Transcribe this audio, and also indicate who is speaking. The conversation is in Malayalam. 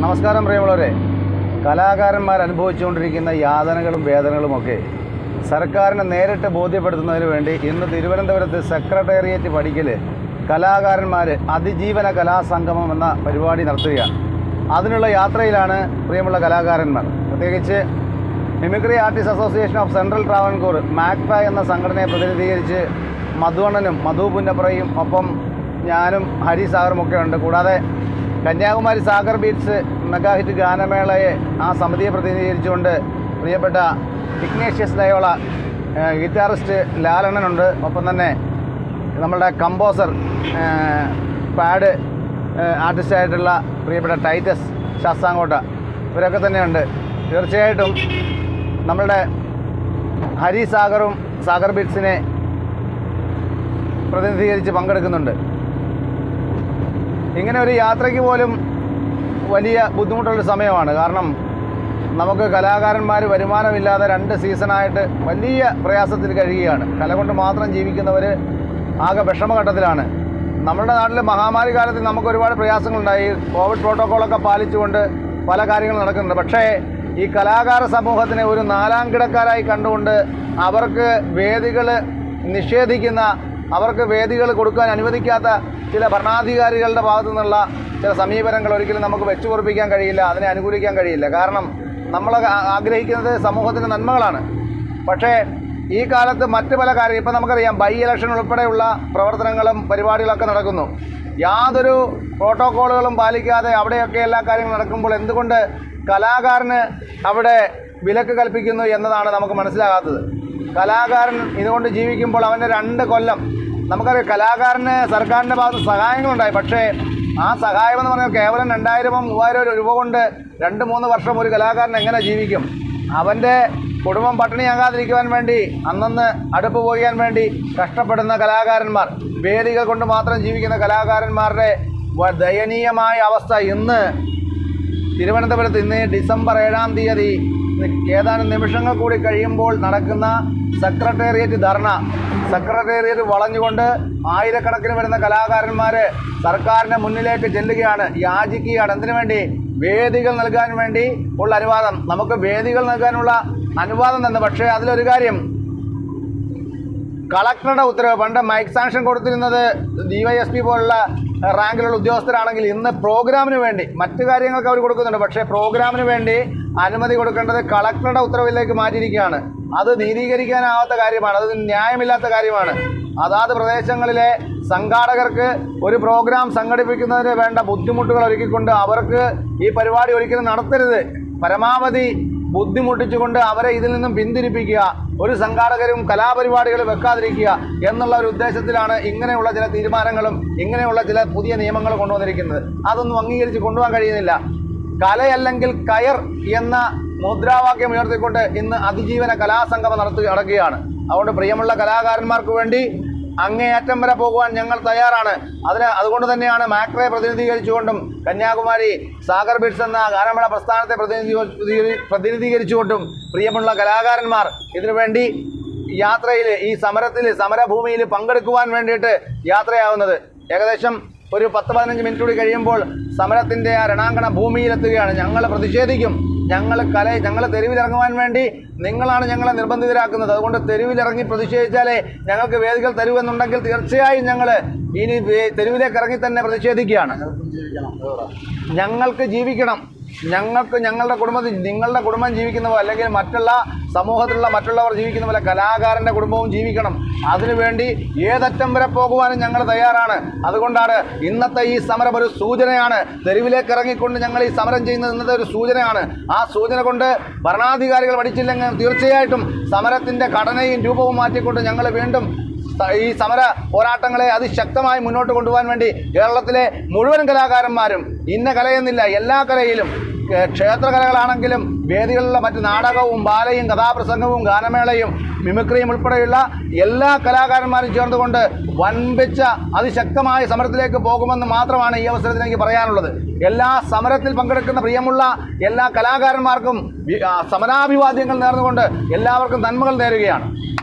Speaker 1: നമസ്കാരം പ്രിയമുള്ളവരെ കലാകാരന്മാർ അനുഭവിച്ചുകൊണ്ടിരിക്കുന്ന യാതനകളും വേദനകളുമൊക്കെ സർക്കാരിനെ നേരിട്ട് ബോധ്യപ്പെടുത്തുന്നതിന് വേണ്ടി ഇന്ന് തിരുവനന്തപുരത്ത് സെക്രട്ടേറിയറ്റ് പടിക്കൽ കലാകാരന്മാർ അതിജീവന കലാസംഗമം എന്ന പരിപാടി നടത്തുകയാണ് അതിനുള്ള യാത്രയിലാണ് പ്രിയമുള്ള കലാകാരന്മാർ പ്രത്യേകിച്ച് mimicry artist association of central Travancore മാക്പ എന്ന സംഘടനയെ പ്രതിനിധീകരിച്ച് മധുവണ്ണനും മധു പുന്നപ്രയും ഒപ്പം ഞാനും ഹരി സാഗറും ഒക്കെ ഉണ്ട് കൂടാതെ Kanyakumari Sagar beats mega hit ഗാനമേളയെ ആ സമിതിയെ പ്രതിനിധീകരിച്ചുകൊണ്ട് പ്രിയപ്പെട്ട ഇഗ്നേഷ്യസ് ലയോള ഏഹ് ഗിറ്റാറിസ്റ്റ് ലാലണ്ണനുണ്ട് ഒപ്പം തന്നെ നമ്മളുടെ കമ്പോസർ ഏഹ് പാഡ് ഏഹ് ആർട്ടിസ്റ്റായിട്ടുള്ള പ്രിയപ്പെട്ട ടൈറ്റസ് ശാസ്താങ്കോട്ട ഇവരൊക്കെ തന്നെയുണ്ട് തീർച്ചയായിട്ടും നമ്മളുടെ ഹരി സാഗറും സാഗർ ബീറ്റ്സിനെ പ്രതിനിധീകരിച്ച് പങ്കെടുക്കുന്നുണ്ട് ഇങ്ങനെ ഒരു യാത്രയ്ക്ക് പോലും വലിയ ബുദ്ധിമുട്ടുള്ള സമയമാണ് കാരണം നമുക്ക് കലാകാരന്മാർ വരുമാനമില്ലാതെ രണ്ട് സീസണായിട്ട് വലിയ പ്രയാസത്തിൽ കഴിയുകയാണ് കല കൊണ്ട് മാത്രം ജീവിക്കുന്നവർ ആകെ വിഷമഘട്ടത്തിലാണ് നമ്മുടെ നാട്ടിൽ മഹാമാരി കാലത്ത് നമുക്ക് ഒരുപാട് പ്രയാസങ്ങളുണ്ടായി കോവിഡ് പ്രോട്ടോക്കോളൊക്കെ പാലിച്ചുകൊണ്ട് പല കാര്യങ്ങളും നടക്കുന്നുണ്ട് പക്ഷേ ഈ കലാകാര സമൂഹത്തിനെ ഒരു നാലാം കിടക്കാരായി കണ്ടുകൊണ്ട് അവർക്ക് വേദികൾ നിഷേധിക്കുന്ന അവർക്ക് വേദികൾ കൊടുക്കാൻ അനുവദിക്കാത്ത ചില ഭരണാധികാരികളുടെ ഭാഗത്തു നിന്നുള്ള ചില സമീപനങ്ങൾ ഒരിക്കലും നമുക്ക് വെച്ചു പൊറപ്പിക്കാൻ കഴിയില്ല അതിനെ അനുകൂലിക്കാൻ കഴിയില്ല കാരണം നമ്മൾ ആ- ആഗ്രഹിക്കുന്നത് സമൂഹത്തിൻ്റെ നന്മകളാണ് പക്ഷേ ഈ കാലത്ത് മറ്റ് പല കാര്യം ഇപ്പം നമുക്കറിയാം ബൈ ഇലക്ഷൻ ഉൾപ്പെടെയുള്ള പ്രവർത്തനങ്ങളും പരിപാടികളൊക്കെ നടക്കുന്നു യാതൊരു പ്രോട്ടോക്കോളുകളും പാലിക്കാതെ അവിടെയൊക്കെ എല്ലാ കാര്യങ്ങളും നടക്കുമ്പോൾ എന്തുകൊണ്ട് കലാകാരന് അവിടെ വിലക്ക് കൽപ്പിക്കുന്നു എന്നതാണ് നമുക്ക് മനസ്സിലാകാത്തത് കലാകാരൻ ഇതുകൊണ്ട് ജീവിക്കുമ്പോൾ അവൻ്റെ രണ്ട് കൊല്ലം നമുക്കറിയാം കലാകാരന് സർക്കാരിൻ്റെ ഭാഗത്ത് സഹായങ്ങളുണ്ടായി പക്ഷേ ആ സഹായം എന്ന് പറഞ്ഞാൽ കേവലം രണ്ടായിരമോ മൂവായിരം രൂപ കൊണ്ട് രണ്ട് മൂന്ന് വർഷം ഒരു കലാകാരൻ എങ്ങനെ ജീവിക്കും അവൻ്റെ കുടുംബം പട്ടിണിയാകാതിരിക്കുവാൻ വേണ്ടി അന്നന്ന് അടുപ്പ് പോകാൻ വേണ്ടി കഷ്ടപ്പെടുന്ന കലാകാരന്മാർ വേദികൾ കൊണ്ട് മാത്രം ജീവിക്കുന്ന കലാകാരന്മാരുടെ വ- ദയനീയമായ അവസ്ഥ ഇന്ന് തിരുവനന്തപുരത്ത് ഇന്ന് ഡിസംബർ ഏഴാം തീയതി ഏതാനും നിമിഷങ്ങൾ കൂടി കഴിയുമ്പോൾ നടക്കുന്ന സെക്രട്ടേറിയറ്റ് ധർണ സെക്രട്ടേറിയറ്റ് വളഞ്ഞുകൊണ്ട് ആയിരക്കണക്കിന് വരുന്ന കലാകാരന്മാർ സർക്കാരിൻ്റെ മുന്നിലേക്ക് ചെല്ലുകയാണ് യാചിക്കുകയാണ് എന്തിനു വേണ്ടി വേദികൾ നൽകാൻ വേണ്ടി ഉള്ള അനുവാദം നമുക്ക് വേദികൾ നൽകാനുള്ള അനുവാദം തന്നെ പക്ഷേ അതിലൊരു കാര്യം കളക്ടറുടെ ഉത്തരവ് പണ്ട് മൈക്ക് സാങ്ഷൻ കൊടുത്തിരുന്നത് ഡിവൈഎസ്പി പോലുള്ള ഏഹ്, റാങ്കിലുള്ള ഉദ്യോഗസ്ഥരാണെങ്കിൽ ഇന്ന് പ്രോഗ്രാമിന് വേണ്ടി മറ്റു കാര്യങ്ങൾക്ക് അവർ കൊടുക്കുന്നുണ്ട് പക്ഷേ പ്രോഗ്രാമിന് വേണ്ടി അനുമതി കൊടുക്കേണ്ടത് കളക്ടറുടെ ഉത്തരവിലേക്ക് മാറ്റിയിരിക്കുകയാണ് അത് നീതീകരിക്കാനാവാത്ത കാര്യമാണ് അത് ന്യായമില്ലാത്ത കാര്യമാണ് അതാത് പ്രദേശങ്ങളിലെ സംഘാടകർക്ക് ഒരു പ്രോഗ്രാം സംഘടിപ്പിക്കുന്നതിന് വേണ്ട ബുദ്ധിമുട്ടുകൾ ഒരുക്കിക്കൊണ്ട് അവർക്ക് ഈ പരിപാടി ഒരിക്കലും നടത്തരുത് പരമാവധി ബുദ്ധിമുട്ടിച്ചുകൊണ്ട് അവരെ ഇതിൽ നിന്നും പിന്തിരിപ്പിക്കുക ഒരു സംഘാടകരും കലാപരിപാടികൾ വെക്കാതിരിക്കുക എന്നുള്ള ഒരു ഉദ്ദേശത്തിലാണ് ഇങ്ങനെയുള്ള ചില തീരുമാനങ്ങളും ഇങ്ങനെയുള്ള ചില പുതിയ നിയമങ്ങൾ കൊണ്ടുവന്നിരിക്കുന്നത് അതൊന്നും അംഗീകരിച്ച് കൊണ്ടുപോകാൻ കഴിയുന്നില്ല കലയല്ലെങ്കിൽ കയർ എന്ന മുദ്രാവാക്യം ഉയർത്തിക്കൊണ്ട് ഇന്ന് അതിജീവന കലാസംഗമം നടത്തുക നടക്കുകയാണ് അതുകൊണ്ട് പ്രിയമുള്ള കലാകാരന്മാർക്ക് വേണ്ടി അങ്ങേയറ്റം വരെ പോകുവാൻ ഞങ്ങൾ തയ്യാറാണ് അതിന് അതുകൊണ്ട് തന്നെയാണ് മാക്രയെ പ്രതിനിധീകരിച്ചുകൊണ്ടും കന്യാകുമാരി സാഗർ ബിറ്റ്സ് എന്ന ഗാനമേള പ്രസ്ഥാനത്തെ പ്രതിനിധീ പ്രതിനിധീകരിച്ചുകൊണ്ടും പ്രിയമുള്ള കലാകാരന്മാർ ഇതിനുവേണ്ടി യാത്രയിൽ ഈ സമരത്തിൽ സമരഭൂമിയിൽ പങ്കെടുക്കുവാൻ വേണ്ടിയിട്ട് യാത്രയാവുന്നത് ഏകദേശം ഒരു പത്ത് പതിനഞ്ച് മിനിറ്റ് കൂടി കഴിയുമ്പോൾ സമരത്തിൻ്റെ ആ രണാങ്കണ ഭൂമിയിലെത്തുകയാണ് ഞങ്ങൾ പ്രതിഷേധിക്കും ഞങ്ങൾ കല ഞങ്ങൾ തെരുവിലിറങ്ങുവാൻ വേണ്ടി നിങ്ങളാണ് ഞങ്ങളെ നിർബന്ധിതരാക്കുന്നത് അതുകൊണ്ട് തെരുവിലിറങ്ങി പ്രതിഷേധിച്ചാലേ ഞങ്ങൾക്ക് വേദികൾ തരുമെന്നുണ്ടെങ്കിൽ തീർച്ചയായും ഞങ്ങൾ ഇനി വേ- തെരുവിലേക്ക് ഇറങ്ങി തന്നെ പ്രതിഷേധിക്കുകയാണ് ഞങ്ങൾക്ക് ജീവിക്കണം ഞങ്ങൾക്ക് ഞങ്ങളുടെ കുടുംബത്തിൽ നിങ്ങളുടെ കുടുംബം ജീവിക്കുന്ന പോലെ അല്ലെങ്കിൽ മറ്റുള്ള സമൂഹത്തിലുള്ള മറ്റുള്ളവർ ജീവിക്കുന്ന പോലെ കലാകാരൻ്റെ കുടുംബവും ജീവിക്കണം അതിനുവേണ്ടി ഏതറ്റം വരെ പോകുവാനും ഞങ്ങൾ തയ്യാറാണ് അതുകൊണ്ടാണ് ഇന്നത്തെ ഈ സമരം ഒരു സൂചനയാണ് തെരുവിലേക്ക് ഇറങ്ങിക്കൊണ്ട് ഞങ്ങൾ ഈ സമരം ചെയ്യുന്നത് ഇന്നത്തെ ഒരു സൂചനയാണ് ആ സൂചന കൊണ്ട് ഭരണാധികാരികൾ പഠിച്ചില്ലെങ്കിൽ തീർച്ചയായിട്ടും സമരത്തിൻ്റെ ഘടനയും രൂപവും മാറ്റിക്കൊണ്ട് ഞങ്ങൾ വീണ്ടും സ- ഈ സമര പോരാട്ടങ്ങളെ അതിശക്തമായി മുന്നോട്ട് കൊണ്ടുപോകാൻ വേണ്ടി കേരളത്തിലെ മുഴുവൻ കലാകാരന്മാരും ഇന്ന കലയെന്നില്ല എല്ലാ കലയിലും കേ- ക്ഷേത്രകലകളാണെങ്കിലും വേദികളിലുള്ള മറ്റ് നാടകവും ബാലയും കഥാപ്രസംഗവും ഗാനമേളയും മിമിക്രിയും ഉൾപ്പെടെയുള്ള എല്ലാ കലാകാരന്മാരും ചേർന്നുകൊണ്ട് വൻപിച്ച അതിശക്തമായ സമരത്തിലേക്ക് പോകുമെന്ന് മാത്രമാണ് ഈ അവസരത്തിൽ എനിക്ക് പറയാനുള്ളത് എല്ലാ സമരത്തിൽ പങ്കെടുക്കുന്ന പ്രിയമുള്ള എല്ലാ കലാകാരന്മാർക്കും വി- ആ, സമരാഭിവാദ്യങ്ങൾ നേർന്നുകൊണ്ട് എല്ലാവർക്കും നന്മകൾ നേരുകയാണ്